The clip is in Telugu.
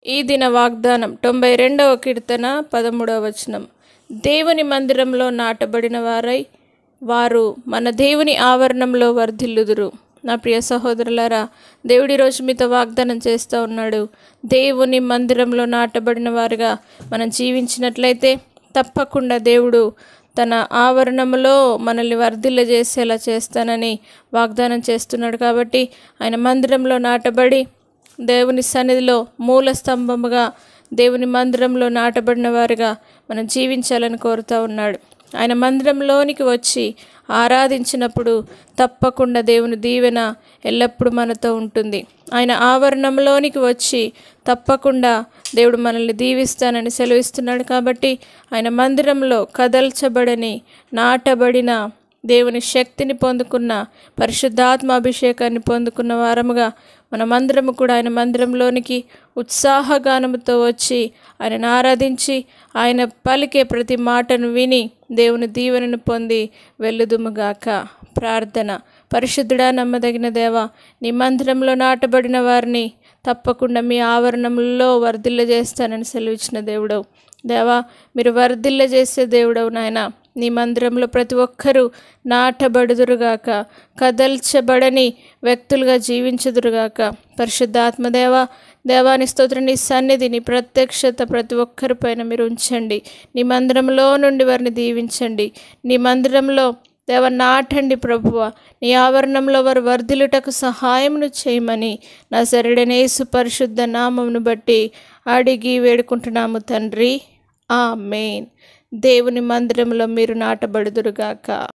ఈ దిన వాగ్దానం తొంభై రెండవ కీర్తన పదమూడవ వచనం దేవుని మందిరంలో నాటబడిన వారై వారు మన దేవుని ఆవరణంలో వర్ధిల్లుదురు నా ప్రియ సహోదరులారా దేవుడి రోజు మీతో వాగ్దానం చేస్తూ ఉన్నాడు దేవుని మందిరంలో నాటబడిన వారుగా మనం జీవించినట్లయితే తప్పకుండా దేవుడు తన ఆవరణములో మనల్ని వర్ధిల్లజేసేలా చేస్తానని వాగ్దానం చేస్తున్నాడు కాబట్టి ఆయన మందిరంలో నాటబడి దేవుని సన్నిధిలో మూల స్తంభముగా దేవుని మందిరంలో నాటబడిన వారిగా మనం జీవించాలని కోరుతూ ఉన్నాడు ఆయన మందిరంలోనికి వచ్చి ఆరాధించినప్పుడు తప్పకుండా దేవుని దీవెన ఎల్లప్పుడూ మనతో ఉంటుంది ఆయన ఆవరణంలోనికి వచ్చి తప్పకుండా దేవుడు మనల్ని దీవిస్తానని సెలవిస్తున్నాడు కాబట్టి ఆయన మందిరంలో కదల్చబడని నాటబడిన దేవుని శక్తిని పొందుకున్న పరిశుద్ధాత్మ అభిషేకాన్ని పొందుకున్న వారముగా మనమందరము కూడా ఆయన మందిరంలోనికి ఉత్సాహగానముతో వచ్చి ఆయనను ఆరాధించి ఆయన పలికే ప్రతి మాటను విని దేవుని దీవెనను పొంది వెళ్ళుదుముగాక ప్రార్థన పరిశుద్ధుడా నమ్మదగిన దేవ నీ మందిరంలో నాటబడిన వారిని తప్పకుండా మీ ఆవరణంలో వర్ధిల్ల చేస్తానని సెలవిచ్చిన దేవుడవు దేవా మీరు వర్ధిల్ల చేసే దేవుడవు నాయన నీ మందిరంలో ప్రతి ఒక్కరూ నాటబడుదురుగాక కదల్చబడని వ్యక్తులుగా జీవించుదురుగాక పరిశుద్ధాత్మదేవ దేవాని స్తోత్రం నీ సన్నిధి నీ ప్రత్యక్షత ప్రతి ఒక్కరిపైన మీరు ఉంచండి నీ మందిరంలో నుండి వారిని దీవించండి నీ మందిరంలో దేవ నాటండి ప్రభువ నీ ఆవరణంలో వారు వర్ధిలుటకు సహాయమును చేయమని నా సరిడనేసు పరిశుద్ధ నామమును బట్టి అడిగి వేడుకుంటున్నాము తండ్రి ఆ మెయిన్ దేవుని మందిరంలో మీరు నాటబడుదురుగాక